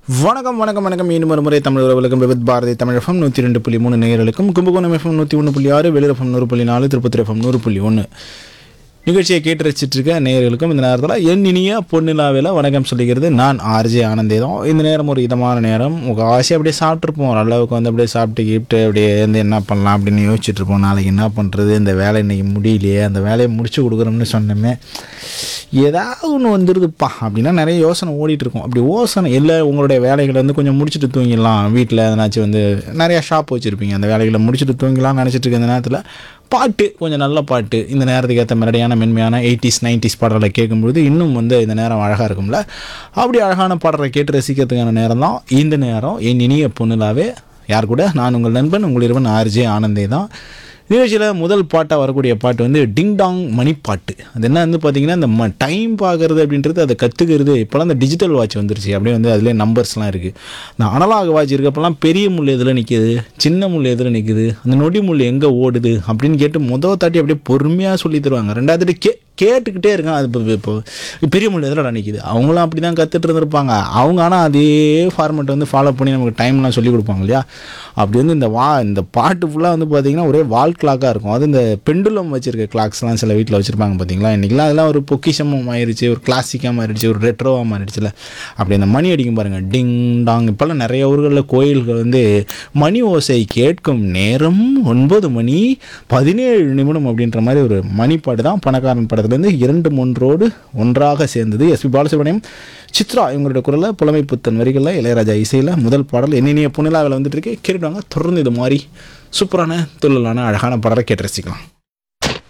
வணக்கம் வணக்கம் வணக்கம் மீண்டும் ஒரு முறை தமிழ் உறவுகளுக்கும் விவித் பாரதி தமிழ் எஃப்எம் நூற்றி ரெண்டு புள்ளி மூணு நேயர்களுக்கும் கும்பகோணம் எஃப்எம் நூற்றி ஒன்று புள்ளி ஆறு வெளியில் எஃப்எம் நூறு புள்ளி நாலு திருப்பத்தூர் எஃப்எம் நூறு புள்ளி ஒன்று நிகழ்ச்சியை கேட்டு ரசிச்சிட்டு இருக்க நேயர்களுக்கும் இந்த நேரத்தில் என் இனிய பொன்னிலாவில் வணக்கம் சொல்லிக்கிறது நான் ஆர்ஜே ஆனந்தே தான் இந்த நேரம் ஒரு இதமான நேரம் உங்கள் ஆசை அப்படியே சாப்பிட்ருப்போம் ஓரளவுக்கு வந்து அப்படியே சாப்பிட்டு கிப்ட்டு அப்படியே வந்து என்ன பண்ணலாம் அப்படின்னு யோசிச்சுட்டு இருப்போம் நாளைக்கு என்ன பண்ணுறது இந்த வேலை இன்னைக்கு முடியலையே அந்த வேலையை முடிச்சு கொடுக்குறோம்னு சொன்னோமே ஏதாவது ஒன்று வந்துடுதுப்பா அப்படின்னா நிறைய யோசனை ஓடிட்டு இருக்கும் அப்படி யோசனை இல்லை உங்களுடைய வேலைகளை வந்து கொஞ்சம் முடிச்சுட்டு தூங்கிடலாம் வீட்டில் எதனாச்சும் வந்து நிறையா ஷாப் வச்சுருப்பீங்க அந்த வேலைகளை முடிச்சுட்டு தூங்கிடலாம்னு நினச்சிட்டு இருக்க இந்த நேரத்தில் பாட்டு கொஞ்சம் நல்ல பாட்டு இந்த நேரத்துக்கு ஏற்ற மெலடியான மென்மையான எயிட்டிஸ் நைன்டிஸ் பாடலை கேட்கும்பொழுது இன்னும் வந்து இந்த நேரம் அழகாக இருக்கும்ல அப்படி அழகான பாடலை கேட்டு ரசிக்கிறதுக்கான நேரம் தான் இந்த நேரம் என் இனிய பொண்ணுலாவே யார் கூட நான் உங்கள் நண்பன் உங்கள் இருவன் ஆர்ஜே ஆனந்தே தான் நிகழ்ச்சியில் முதல் பாட்டாக வரக்கூடிய பாட்டு வந்து டிங் டாங் மணி பாட்டு அது என்ன வந்து பார்த்தீங்கன்னா இந்த ம டைம் பார்க்குறது அப்படின்றது அதை கற்றுக்கிறது இப்போலாம் இந்த டிஜிட்டல் வாட்ச் வந்துருச்சு அப்படியே வந்து அதிலே நம்பர்ஸ்லாம் இருக்குது இந்த அனலாக் வாட்ச் இருக்கப்பெல்லாம் பெரிய முள் எதில் நிற்கிது சின்ன முள் எதில் நிற்குது அந்த நொடி முள் எங்கே ஓடுது அப்படின்னு கேட்டு முதல் தாட்டி அப்படியே பொறுமையாக சொல்லி தருவாங்க ரெண்டாவது கே கேட்டுக்கிட்டே இருக்கான் அது இப்போ இப்போ பெரிய முள் எதில் நிற்கிது அவங்களும் அப்படி தான் கற்றுட்டு இருந்திருப்பாங்க அவங்க ஆனால் அதே ஃபார்மெட் வந்து ஃபாலோ பண்ணி நமக்கு டைம்லாம் சொல்லி கொடுப்பாங்க இல்லையா அப்படி வந்து இந்த வா இந்த பாட்டு ஃபுல்லாக வந்து பார்த்திங்கன்னா ஒரே வால் கிளாக்காக இருக்கும் அது இந்த பெண்டுலம் வச்சுருக்க கிளாக்ஸ்லாம் சில வீட்டில் வச்சுருப்பாங்க பார்த்தீங்களா இன்றைக்கெலாம் அதெல்லாம் ஒரு பொக்கிஷமும் மாறிடுச்சு ஒரு கிளாசிக்காக மாறிடுச்சு ஒரு ரெட்ரோவாக மாறிடுச்சுல அப்படி அந்த மணி அடிக்கும் பாருங்கள் டிங் டாங் இப்போல்லாம் நிறைய ஊர்களில் கோயில்கள் வந்து மணி ஓசை கேட்கும் நேரம் ஒன்பது மணி பதினேழு நிமிடம் அப்படின்ற மாதிரி ஒரு மணி பாட்டு தான் பணக்காரன் படத்துலேருந்து இரண்டு மூன்றோடு ஒன்றாக சேர்ந்தது எஸ்பி பாலசுப்ரமணியம் சித்ரா இவங்களுடைய குரலில் புலமை புத்தன் வரிகளில் இளையராஜா இசையில் முதல் பாடல் என்னென்ன புனிலாவில் வந்துட்டு இருக்கு கேட்டுவாங்க தொடர்ந்து இது மாதிரி சூப்பரான துள்ளலான அழகான பாடலை கேட்டு ரசிக்கலாம்